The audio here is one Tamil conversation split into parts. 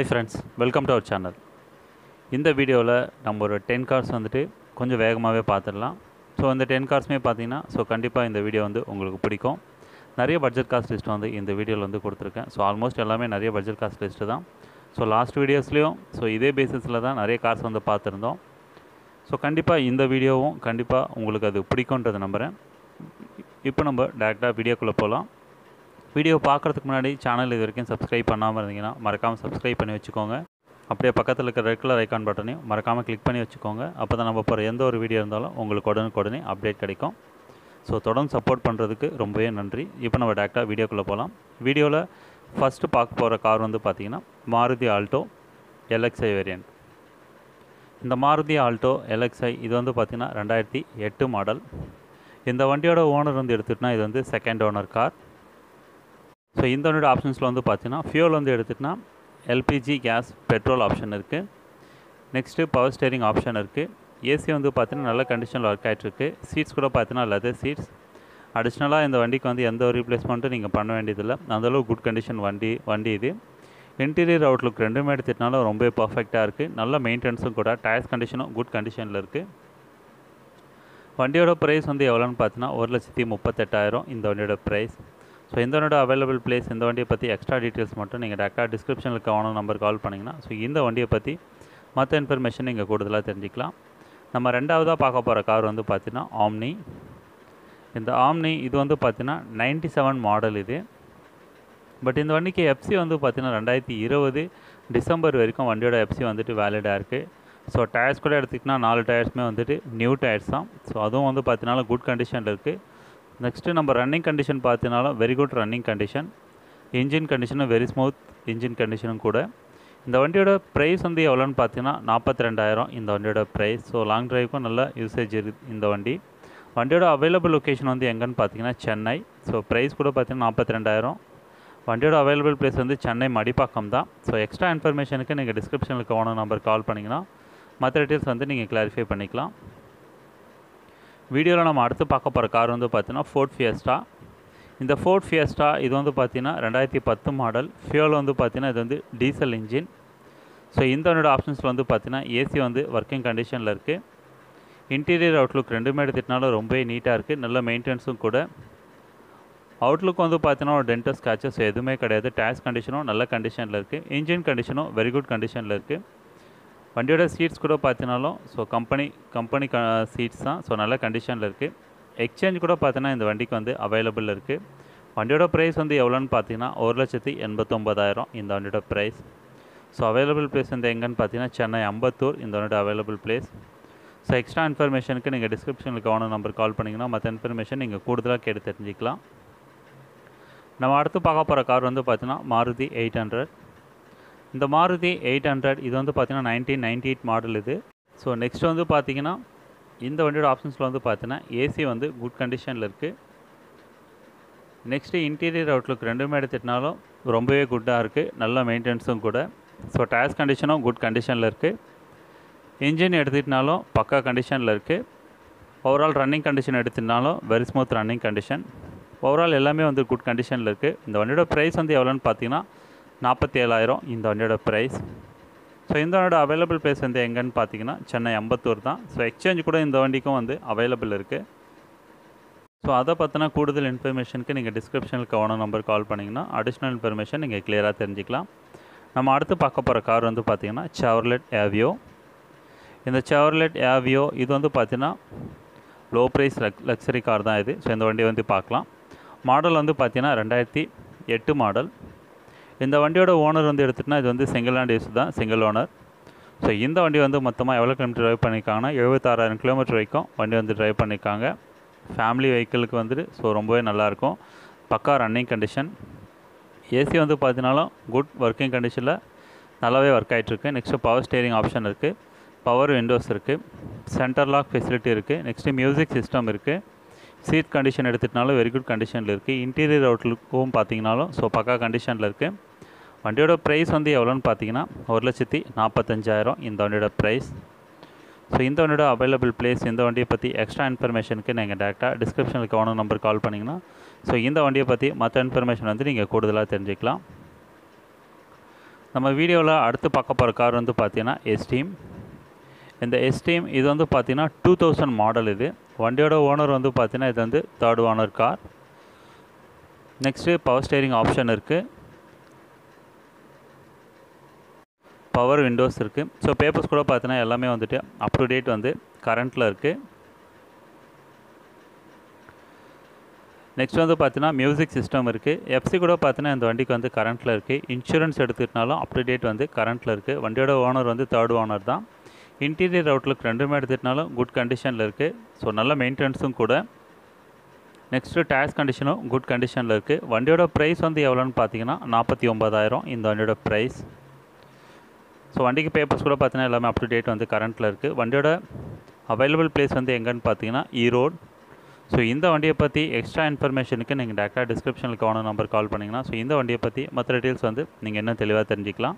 hi friends welcome to our channel இந்த வீடியோவில் நம்ம ஒரு டென் கார்ஸ் வந்துட்டு கொஞ்சம் வேகமாகவே பார்த்துடலாம் ஸோ இந்த டென் கார்ஸுமே பார்த்தீங்கன்னா ஸோ கண்டிப்பாக இந்த வீடியோ வந்து உங்களுக்கு பிடிக்கும் நிறைய பட்ஜெட் காஸ்ட் லிஸ்ட் வந்து இந்த வீடியோவில் வந்து கொடுத்துருக்கேன் ஸோ ஆல்மோஸ்ட் எல்லாமே நிறைய பட்ஜெட் காஸ்ட் லிஸ்ட்டு தான் ஸோ லாஸ்ட் வீடியோஸ்லேயும் ஸோ இதே பேசிஸில் தான் நிறைய கார்ஸ் வந்து பார்த்துருந்தோம் ஸோ கண்டிப்பாக இந்த வீடியோவும் கண்டிப்பாக உங்களுக்கு அது பிடிக்குன்றதை நம்புகிறேன் இப்போ நம்ம டேரெக்டாக வீடியோக்குள்ளே போகலாம் வீடியோ பார்க்குறதுக்கு முன்னாடி சேனல் இது வரைக்கும் சப்ஸ்கிரைப் பண்ணாமல் இருந்தீங்கன்னா மறக்காமல் சப்ஸ்கிரைப் பண்ணி வச்சுக்கோங்க அப்படியே பக்கத்தில் இருக்கிற ரெட் கலர் ஐக்கான் பட்டனையும் மறக்காமல் கிளிக் பண்ணி வச்சுக்கோங்க அப்போ தான் நம்ம போகிற எந்த ஒரு வீடியோ இருந்தாலும் உங்களுக்கு உடனுக்குடனே அப்டேட் கிடைக்கும் ஸோ தொடர்ந்து சப்போர்ட் பண்ணுறதுக்கு ரொம்பவே நன்றி இப்போ நம்ம டேரெக்டாக வீடியோக்குள்ளே போகலாம் வீடியோவில் ஃபஸ்ட்டு பார்க்க போகிற கார் வந்து பார்த்திங்கன்னா மாருதி ஆல்டோ எல்எக்ஸ்ஐ வேரியண்ட் இந்த மாருதி ஆல்டோ எல்எக்ஸ்ஐ இது வந்து பார்த்திங்கன்னா ரெண்டாயிரத்தி எட்டு மாடல் இந்த வண்டியோட ஓனர் வந்து எடுத்துகிட்டுனா இது வந்து செகண்ட் ஓனர் கார் ஸோ இந்த வண்டியோட ஆப்ஷன்ஸில் வந்து பார்த்தீங்கன்னா ஃபியூல் வந்து எடுத்துகிட்டுனா எல்பிஜி கேஸ் பெட்ரோல் ஆப்ஷன் இருக்குது நெக்ஸ்ட்டு பவர் ஸ்டேரிங் ஆப்ஷன் இருக்குது ஏசி வந்து பார்த்தீங்கன்னா நல்ல கண்டிஷனில் ஒர்க் ஆகிட்டுருக்கு சீட்ஸ் கூட பார்த்தீங்கன்னா லெதர் சீட்ஸ் அடிஷ்னலாக இந்த வண்டிக்கு வந்து எந்த ஒரு ரீப்ளேஸ்மெண்ட்டும் நீங்கள் பண்ண வேண்டியதில்லை அந்தளவு குட் கண்டிஷன் வண்டி வண்டி இது இன்டீரியர் அவுட்லுக் ரெண்டுமே எடுத்துட்டாலும் ரொம்ப பர்ஃபெக்டாக இருக்குது நல்ல மெயின்டெனன்ஸும் கூட டயர்ஸ் கண்டிஷனும் குட் கண்டிஷனில் இருக்குது வண்டியோட ப்ரைஸ் வந்து எவ்வளோன்னு பார்த்தீங்கன்னா ஒரு லட்சத்தி முப்பத்தெட்டாயிரம் இந்த வண்டியோட ப்ரைஸ் ஸோ இந்த வண்டியோட அவைலபிள் பிளேஸ் இந்த வண்டியை பற்றி எக்ஸ்ட்ரா டீட்டெயில்ஸ் மட்டும் நீங்கள் டேரெக்டாக டிஸ்கிரிப்ஷனில் கவனம் நம்பர் கால் பண்ணிங்கன்னா ஸோ இந்த வண்டியை பற்றி மற்ற இன்ஃபர்மேஷன் நீங்கள் கூடுதலாக தெரிஞ்சுக்கலாம் நம்ம ரெண்டாவதாக பார்க்க போகிற கார் வந்து பார்த்தீங்கன்னா ஆம்னி இந்த ஆம்னி இது வந்து பார்த்தீங்கன்னா நைன்டி செவன் மாடல் இது பட் இந்த வண்டிக்கு எஃப்சி வந்து பார்த்தீங்கன்னா ரெண்டாயிரத்தி இருபது டிசம்பர் வரைக்கும் வண்டியோட எஃப்சி வந்துட்டு வேலிடாக இருக்குது ஸோ டயர்ஸ் கூட எடுத்துக்கிட்டிங்கன்னா நாலு டயர்ஸுமே வந்துட்டு நியூ டயர்ஸ் தான் ஸோ அதுவும் வந்து பார்த்தீங்கன்னா குட் கண்டிஷனில் இருக்குது நெக்ஸ்ட்டு நம்ம ரன்னிங் கண்டிஷன் பார்த்தீங்கனாலும் very good running condition engine கண்டிஷனும் வெரி ஸ்மூத் இன்ஜின் கண்டிஷனும் கூட இந்த வண்டியோட ப்ரைஸ் வந்து எவ்வளோன்னு பார்த்தீங்கன்னா நாற்பத்தி ரெண்டாயிரம் இந்த வண்டியோட ப்ரைஸ் ஸோ லாங் டிரைவுக்கும் நல்ல யூசேஜ் இருக்குது இந்த வண்டி வண்டியோட அவைலபிள் லொக்கேஷன் வந்து எங்கன்னு பார்த்தீங்கன்னா சென்னை ஸோ ப்ரைஸ் கூட பார்த்தீங்கன்னா நாற்பத்தி ரெண்டாயிரம் வண்டியோட அவைலபிள் பிளேஸ் வந்து சென்னை மடிப்பாக்கம் தான் ஸோ எக்ஸ்ட்ரா இன்ஃபர்மேஷனுக்கு நீங்கள் டிஸ்கிரிப்ஷனில் ஓனர் நம்பர் கால் பண்ணிங்கன்னா மற்ற டீட்டெயில்ஸ் வந்து நீங்கள் கிளாரிஃபை பண்ணிக்கலாம் வீடியோவில் நம்ம அடுத்து பார்க்க போகிற கார் வந்து பார்த்தீங்கன்னா ஃபோர்ட் ஃபியஸ்டா இந்த ஃபோர்ட் ஃபியஸ்டா இது வந்து பார்த்தீங்கன்னா ரெண்டாயிரத்தி பத்து மாடல் ஃபியூல் வந்து பார்த்தீங்கன்னா இது வந்து டீசல் இன்ஜின் ஸோ இந்த வண்டியோட ஆப்ஷன்ஸில் வந்து பார்த்தீங்கன்னா ஏசி வந்து ஒர்க்கிங் கண்டிஷனில் இருக்குது இன்டீரியர் அவுட்லுக் ரெண்டுமே எடுத்துகிட்டனாலும் ரொம்பவே நீட்டாக இருக்குது நல்ல மெயின்டெனன்ஸும் கூட அவுட்லுக் வந்து பார்த்தீங்கன்னா ஒரு டென்டல் ஸ்க்ராச்சஸ் எதுவுமே கிடையாது டயர்ஸ் கண்டிஷனும் நல்ல கண்டிஷனில் இருக்குது இன்ஜின் கண்டிஷனும் வெரி குட் கண்டிஷனில் இருக்குது வண்டியோட சீட்ஸ் கூட பார்த்தீங்கனாலும் ஸோ கம்பெனி கம்பெனி க சீட்ஸ் தான் ஸோ நல்ல கண்டிஷனில் இருக்குது எக்ஸ்சேஞ்ச் கூட பார்த்தீங்கன்னா இந்த வண்டிக்கு வந்து அவைலபிள் இருக்குது வண்டியோட ப்ரைஸ் வந்து எவ்வளோன்னு பார்த்தீங்கன்னா ஒரு லட்சத்தி எண்பத்தொம்பதாயிரம் இந்த வண்டியோட ப்ரைஸ் ஸோ அவைலபிள் பிளேஸ் வந்து எங்கன்னு பார்த்தீங்கன்னா சென்னை அம்பத்தூர் இந்த வண்டியோட அவைலபிள் பிளேஸ் ஸோ எக்ஸ்ட்ரா இன்ஃபர்மேஷனுக்கு நீங்கள் டிஸ்கிரிப்ஷனில் கவனம் நம்பர் கால் பண்ணிங்கன்னா மற்ற இன்ஃபர்மேஷன் நீங்கள் கூடுதலாக கேட்டு தெரிஞ்சிக்கலாம் நம்ம அடுத்து பார்க்க போகிற கார் வந்து பார்த்தீங்கன்னா மாருதி எயிட் ஹண்ட்ரட் இந்த மாருதி எயிட் ஹண்ட்ரட் இது வந்து பார்த்தீங்கன்னா நைன்டீன் நைன்டி எயிட் மாடல் இது ஸோ நெக்ஸ்ட் வந்து பார்த்தீங்கன்னா இந்த வண்டியோட ஆப்ஷன்ஸில் வந்து பார்த்தீங்கன்னா ஏசி வந்து குட் கண்டிஷனில் இருக்குது நெக்ஸ்ட்டு இன்டீரியர் அவுட்லுக் ரெண்டுமே எடுத்துட்டினாலும் ரொம்பவே குட்டாக இருக்குது நல்ல மெயின்டெனன்ஸும் கூட ஸோ டயர்ஸ் கண்டிஷனும் குட் கண்டிஷனில் இருக்குது இன்ஜின் எடுத்துக்கிட்டனாலும் பக்கா கண்டிஷனில் இருக்குது ஓவரால் ரன்னிங் கண்டிஷன் எடுத்துனாலும் very smooth running condition overall எல்லாமே வந்து குட் கண்டிஷனில் இருக்குது இந்த வண்டியோட ப்ரைஸ் வந்து எவ்வளோன்னு பார்த்தீங்கன்னா நாற்பத்தி ஏழாயிரம் இந்த வண்டியோட ப்ரைஸ் ஸோ இந்த வண்டியோட அவைலபிள் ப்ரைஸ் வந்து எங்கன்னு பார்த்தீங்கன்னா சென்னை அம்பத்தூர் தான் ஸோ எக்ஸ்சேஞ்ச் கூட இந்த வண்டிக்கும் வந்து அவைலபிள் இருக்குது ஸோ அதை பற்றின கூடுதல் இன்ஃபர்மேஷனுக்கு நீங்கள் டிஸ்கிரிப்ஷனில் கவனம் நம்பர் கால் பண்ணிங்கன்னா அடிஷ்னல் இன்ஃபர்மேஷன் நீங்கள் கிளியராக தெரிஞ்சுக்கலாம் நம்ம அடுத்து பார்க்க போகிற கார் வந்து பார்த்திங்கன்னா செவர்லெட் ஏவியோ இந்த செவர்லெட் ஏவியோ இது வந்து பார்த்திங்கன்னா low price lux luxury car தான் இது ஸோ இந்த வண்டி வந்து பார்க்கலாம் மாடல் வந்து பார்த்திங்கன்னா ரெண்டாயிரத்தி எட்டு மாடல் இந்த வண்டியோட ஓனர் வந்து எடுத்துகிட்டுனா இது வந்து சிங்கிள் ஹேண்ட் யூஸ் தான் சிங்கிள் ஓனர் ஸோ இந்த வண்டி வந்து மொத்தமாக எவ்வளோ கிலோமீட்டர் ட்ரைவ் பண்ணியிருக்காங்கன்னா எழுபத்தாறாயிரம் கிலோமீட்டர் வரைக்கும் வண்டி வந்து ட்ரைவ் பண்ணியிருக்காங்க ஃபேமிலி வெஹிக்கிளுக்கு வந்துட்டு ஸோ ரொம்பவே நல்லாயிருக்கும் பக்கா ரன்னிங் கண்டிஷன் ஏசி வந்து பார்த்தீங்கனாலும் குட் ஒர்க்கிங் கண்டிஷனில் நல்லாவே ஒர்க் ஆகிட்டுருக்கு நெக்ஸ்ட்டு பவர் ஸ்டேரிங் ஆப்ஷன் இருக்குது பவர் விண்டோஸ் இருக்குது சென்டர் லாக் ஃபெசிலிட்டி இருக்குது நெக்ஸ்ட்டு மியூசிக் சிஸ்டம் இருக்குது சீட் கண்டிஷன் எடுத்துகிட்டனாலும் வெரி குட் கண்டிஷனில் இருக்குது இன்டீரியர் அவுட்லுக்கும் பார்த்தீங்கனாலும் ஸோ பக்கா கண்டிஷனில் இருக்குது வண்டியோட ப்ரைஸ் வந்து எவ்வளோன்னு பார்த்தீங்கன்னா ஒரு லட்சத்தி நாற்பத்தஞ்சாயிரம் இந்த வண்டியோட ப்ரைஸ் ஸோ இந்த வண்டியோட அவைலபிள் பிளேஸ் இந்த வண்டியை பற்றி எக்ஸ்ட்ரா இன்ஃபர்மேஷனுக்கு நீங்கள் டேரெக்டாக டிஸ்கிரிப்ஷனில் கவனம் நம்பர் கால் பண்ணிங்கன்னா ஸோ இந்த வண்டியை பற்றி மற்ற இன்ஃபர்மேஷன் வந்து நீங்கள் கூடுதலாக தெரிஞ்சுக்கலாம் நம்ம வீடியோவில் அடுத்து பார்க்க போகிற கார் வந்து பார்த்தீங்கன்னா எஸ்டீம் இந்த எஸ்டீம் இது வந்து பார்த்தீங்கன்னா டூ தௌசண்ட் மாடல் இது வண்டியோட ஓனர் வந்து பார்த்தீங்கன்னா இது வந்து third owner car next power steering option இருக்குது பவர் விண்டோஸ் இருக்குது ஸோ பேப்பர்ஸ் கூட பார்த்தீங்கன்னா எல்லாமே வந்துட்டு அப் டு டேட் வந்து கரண்ட்டில் இருக்குது நெக்ஸ்ட் வந்து பார்த்தீங்கன்னா மியூசிக் சிஸ்டம் இருக்குது எஃப்சி கூட பார்த்தீங்கன்னா இந்த வண்டிக்கு வந்து கரண்ட்டில் இருக்குது இன்சூரன்ஸ் எடுத்துக்கிட்டாலும் அப் டு டேட் வந்து கரண்ட்டில் இருக்குது வண்டியோட ஓனர் வந்து தேர்ட் ஓனர் தான் இன்டீரியர் அவுட்லுக் ரெண்டுமே எடுத்துக்கிட்டாலும் குட் கண்டிஷனில் இருக்குது ஸோ நல்ல மெயின்டெனன்ஸும் கூட நெக்ஸ்ட்டு டயர்ஸ் கண்டிஷனும் குட் கண்டிஷனில் இருக்குது வண்டியோட ப்ரைஸ் வந்து எவ்வளோன்னு பார்த்தீங்கன்னா நாற்பத்தி ஒம்பதாயிரம் இந்த வண்டியோட ப்ரைஸ் ஸோ வண்டிக்கு பேப்பர்ஸ் கூட பார்த்தீங்கன்னா எல்லாமே அப் டு டேட் வந்து கரண்ட்டில் இருக்குது வண்டியோட அவைலபிள் பிளேஸ் வந்து எங்கன்னு பார்த்தீங்கன்னா ஈரோடு ஸோ இந்த வண்டியை பற்றி எக்ஸ்ட்ரா இன்ஃபர்மேஷனுக்கு நீங்கள் டேரெக்டாக டிஸ்கிரிப்ஷனில் கவனம் நம்பர் கால் பண்ணிங்கன்னா ஸோ இந்த வண்டியை பற்றி மற்ற டீட்டெயில்ஸ் வந்து நீங்கள் இன்னும் தெளிவாக தெரிஞ்சுக்கலாம்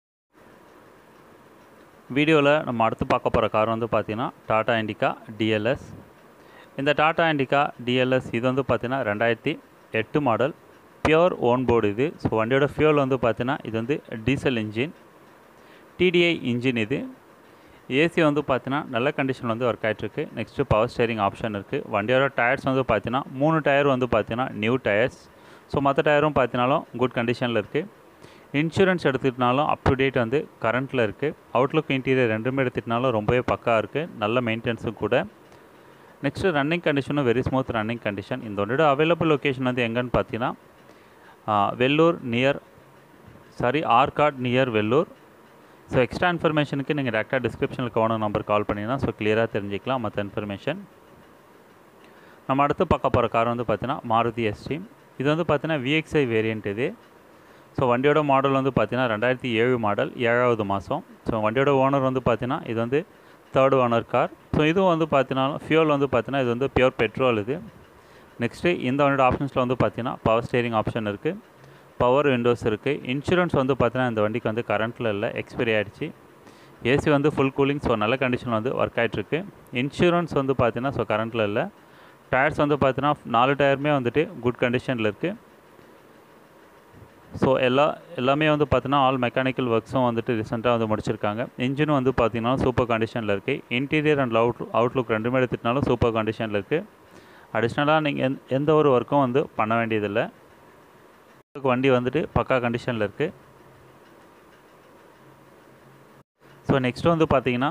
வீடியோவில் நம்ம அடுத்து பார்க்க போகிற கார் வந்து பார்த்தீங்கன்னா டாடா இண்டிகா டிஎல்எஸ் இந்த டாடா இண்டிகா டிஎல்எஸ் இது வந்து பார்த்தீங்கன்னா ரெண்டாயிரத்தி எட்டு மாடல் பியோர் ஓன் போர்டு இது ஸோ வண்டியோட ஃபியூல் வந்து பார்த்தீங்கன்னா இது வந்து டீசல் இன்ஜின் டிடிஐ இன்ஜின் இது ஏசி வந்து பார்த்தீங்கன்னா நல்ல கண்டிஷன் வந்து ஒர்க் ஆகிட்டுருக்கு நெக்ஸ்ட்டு பவர் ஸ்டேரிங் ஆப்ஷன் இருக்குது வண்டியோட டயர்ஸ் வந்து பார்த்தீங்கன்னா மூணு டயர் வந்து பார்த்தீங்கன்னா நியூ டயர்ஸ் ஸோ மற்ற டயரும் பார்த்தீங்கனாலும் குட் கண்டிஷனில் இருக்குது இன்சூரன்ஸ் எடுத்துக்கிட்டனாலும் அப் டு டேட் வந்து கரண்ட்டில் இருக்குது அவுட்லுக் இன்டீரியர் ரெண்டுமே எடுத்துக்கிட்டனாலும் ரொம்பவே பக்கா இருக்குது நல்ல மெயின்டெனன்ஸும் கூட நெக்ஸ்ட்டு ரன்னிங் கண்டிஷனும் வெரி ஸ்மூத் ரன்னிங் கண்டிஷன் இந்த ஒன்றோட அவைலபிள் லொக்கேஷன் வந்து எங்கன்னு பார்த்தீங்கன்னா Vellore near sorry Arcot near Vellore so extra இன்ஃபர்மேஷனுக்கு நீங்கள் டேரெக்டாக டிஸ்கிரிப்ஷனில் கவனம் நம்பர் கால் பண்ணிங்கன்னா ஸோ கிளியராக தெரிஞ்சிக்கலாம் மற்ற இன்ஃபர்மேஷன் நம்ம அடுத்து பார்க்க போகிற கார் வந்து பார்த்தீங்கன்னா மாருதி எஸ்டீம் இது வந்து பார்த்தீங்கன்னா விஎக்ஸ்ஐ வேரியண்ட் இது ஸோ வண்டியோட மாடல் வந்து பார்த்தீங்கன்னா ரெண்டாயிரத்தி ஏழு மாடல் ஏழாவது மாதம் ஸோ வண்டியோட ஓனர் வந்து பார்த்தீங்கன்னா இது வந்து தேர்ட் ஓனர் கார் ஸோ இதுவும் வந்து பார்த்தீங்கன்னா ஃபியூல் வந்து பார்த்தீங்கன்னா இது வந்து பியூர் பெட்ரோல் இது நெக்ஸ்ட்டு இந்த வண்டியோட ஆப்ஷன்ஸில் வந்து பார்த்தீங்கன்னா பவர் ஸ்டேரிங் ஆப்ஷன் இருக்குது பவர் விண்டோஸ் இருக்குது இன்சூரன்ஸ் வந்து பார்த்தீங்கன்னா இந்த வண்டிக்கு வந்து கரண்ட்டில் இல்லை எக்ஸ்பைரி ஆகிடுச்சு ஏசி வந்து ஃபுல் கூலிங் ஸோ நல்ல கண்டிஷனில் வந்து ஒர்க் ஆகிட்டுருக்கு இன்சூரன்ஸ் வந்து பார்த்தீங்கன்னா ஸோ கரண்ட்டில் இல்லை டயர்ஸ் வந்து பார்த்தீங்கன்னா நாலு டயருமே வந்துட்டு குட் கண்டிஷனில் இருக்குது ஸோ எல்லா எல்லாமே வந்து பார்த்தீங்கன்னா ஆல் மெக்கானிக்கல் ஒர்க்ஸும் வந்துட்டு ரீசெண்டாக வந்து முடிச்சிருக்காங்க இன்ஜினும் வந்து பார்த்தீங்கன்னா சூப்பர் கண்டிஷனில் இருக்குது இன்டீரியர் அண்ட் அவுட் அவுட்லுக் ரெண்டுமே எடுத்துகிட்டனாலும் சூப்பர் கண்டிஷனில் இருக்குது அடிஷ்னலாக நீங்கள் எந்த ஒரு ஒர்க்கும் வந்து பண்ண வேண்டியதில்லை வண்டி வந்துட்டு பக்கா கண்டிஷனில் இருக்குது ஸோ நெக்ஸ்ட் வந்து பார்த்தீங்கன்னா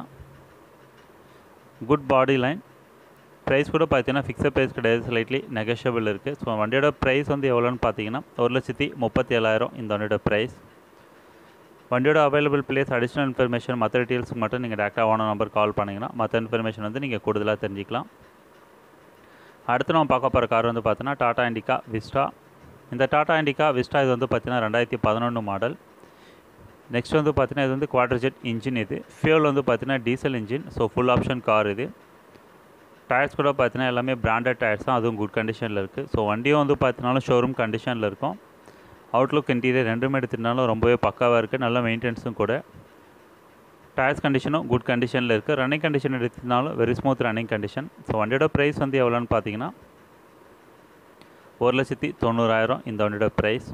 குட் பாடி லைன் ப்ரைஸ் கூட பார்த்தீங்கன்னா ஃபிக்ஸட் ப்ரைஸ் கிடையாது ஸ்லைட்லி நெகஷியபிள் இருக்குது ஸோ வண்டியோட ப்ரைஸ் வந்து எவ்வளோன்னு பார்த்தீங்கன்னா ஒரு லட்சத்தி முப்பத்தி ஏழாயிரம் இந்த வண்டியோட ப்ரைஸ் வண்டியோட அவைலபிள் பிளேஸ் அடிஷ்னல் இன்ஃபர்மேஷன் மற்ற டீட்டெயில்ஸுக்கு மட்டும் நீங்கள் டேரெக்டாக ஓன நம்பர் கால் பண்ணிங்கன்னா மற்ற இன்ஃபர்மேஷன் வந்து நீங்கள் கூடுதலாக தெரிஞ்சிக்கலாம் அடுத்து நம்ம பார்க்க போகிற கார் வந்து பார்த்தீங்கன்னா டாடா இண்டிகா விஸ்டா இந்த டாடா இண்டிகா விஸ்டா இது வந்து பார்த்தீங்கன்னா ரெண்டாயிரத்தி பதினொன்று மாடல் நெக்ஸ்ட் வந்து பார்த்தீங்கன்னா இது வந்து குவார்டர் ஜெட் இன்ஜின் இது ஃபியூல் வந்து பார்த்தீங்கன்னா diesel engine so full option car இது டயர்ஸ் கூட பார்த்தீங்கன்னா எல்லாமே பிராண்டட் டயர்ஸ் தான் அதுவும் குட் கண்டிஷனில் இருக்குது ஸோ வண்டியும் வந்து பார்த்தீங்கனாலும் ஷோரூம் கண்டிஷனில் இருக்கும் அவுட்லுக் இன்டீரியர் ரெண்டுமே எடுத்துட்டாலும் ரொம்பவே பக்காவாக இருக்குது நல்ல மெயின்டெனன்ஸும் கூட டயர்ஸ் கண்டிஷனும் குட் கண்டிஷனில் இருக்குது ரன்னிங் கண்டிஷன் எடுத்திருந்தாலும் very smooth running condition so வண்டியோட ப்ரைஸ் வந்து எவ்வளோன்னு பார்த்தீங்கன்னா ஒரு லட்சத்தி தொண்ணூறாயிரம் இந்த வண்டியோட ப்ரைஸ்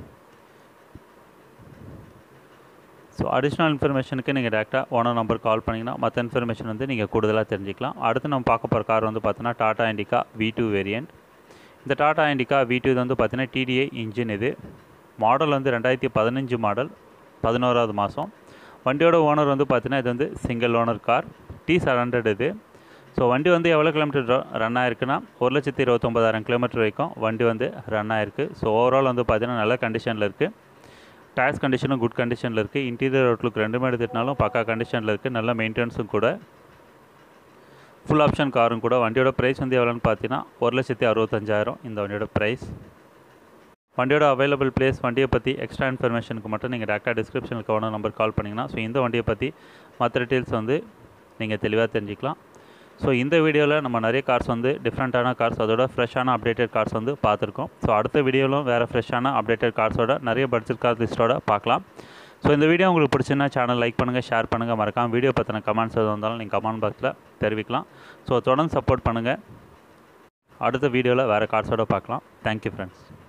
ஸோ அடிஷ்னல் இன்ஃபர்மேஷனுக்கு நீங்கள் டேரெக்டாக ஓனர் நம்பர் கால் பண்ணிங்கன்னா மற்ற இன்ஃபர்மேஷன் வந்து நீங்கள் கூடுதலாக தெரிஞ்சிக்கலாம் அடுத்து நம்ம பார்க்க போகிற கார் வந்து பார்த்தீங்கன்னா Tata Indica V two variant இந்த டாடா இண்டிகா வி டூ இது வந்து பார்த்தீங்கன்னா டிடிஐ இன்ஜின் இது மாடல் வந்து ரெண்டாயிரத்தி பதினஞ்சு மாடல் பதினோராவது மாதம் வண்டியோட ஓனர் வந்து பார்த்தீங்கன்னா இது வந்து single owner car D seven hundred இது ஸோ வண்டி வந்து எவ்வளோ கிலோமீட்டர் ரன் ஆயிருக்குன்னா ஒரு லட்சத்தி இருபத்தொம்பதாயிரம் கிலோமீட்டர் வரைக்கும் வண்டி வந்து ரன் ஆயிருக்கு ஸோ ஓவரால் வந்து பார்த்தீங்கன்னா நல்ல கண்டிஷனில் இருக்குது டயர்ஸ் கண்டிஷனும் குட் கண்டிஷனில் இருக்குது இன்டீரியர் அவுட்லுக் ரெண்டுமே எடுத்துட்டாலும் பக்கா கண்டிஷனில் இருக்குது நல்ல மெயின்டெனன்ஸும் கூட ஃபுல் ஆப்ஷன் காரும் கூட வண்டியோட ப்ரைஸ் வந்து எவ்வளோன்னு பார்த்தீங்கன்னா ஒரு லட்சத்தி அறுபத்தஞ்சாயிரம் இந்த வண்டியோட ப்ரைஸ் வண்டியோட அவைலபிள் பிளேஸ் வண்டியை பற்றி எக்ஸ்ட்ரா இன்ஃபர்மேஷனுக்கு மட்டும் நீங்கள் டேரெக்டாக டிஸ்கிரிப்ஷனில் கவனம் நம்பர் கால் பண்ணிங்கன்னா ஸோ இந்த வண்டியை பற்றி மற்ற டீட்டெயில்ஸ் வந்து நீங்கள் தெளிவாக தெரிஞ்சுக்கலாம் ஸோ இந்த வீடியோவில் நம்ம நிறைய கார்ஸ் வந்து டிஃப்ரெண்ட்டான கார்ஸ் அதோட ஃப்ரெஷ்ஷான அப்டேட்டட் கார்ஸ் வந்து பார்த்துருக்கோம் ஸோ அடுத்த வீடியோவிலும் வேறு ஃப்ரெஷ்ஷான அப்டேட்டட் கார்ஸோட நிறைய பட்ஜெட் கார் லிஸ்ட்டோட பார்க்கலாம் ஸோ இந்த வீடியோ உங்களுக்கு பிடிச்சிருந்தா சேனல் லைக் பண்ணுங்கள் ஷேர் பண்ணுங்கள் மறக்காம வீடியோ பற்றின கமெண்ட்ஸ் எதுவும் இருந்தாலும் நீங்கள் கமெண்ட் பாக்ஸில் தெரிவிக்கலாம் ஸோ தொடர்ந்து சப்போர்ட் பண்ணுங்கள் அடுத்த வீடியோவில் வேறு கார்ஸோட பார்க்கலாம் தேங்க்யூ ஃப்ரெண்ட்ஸ்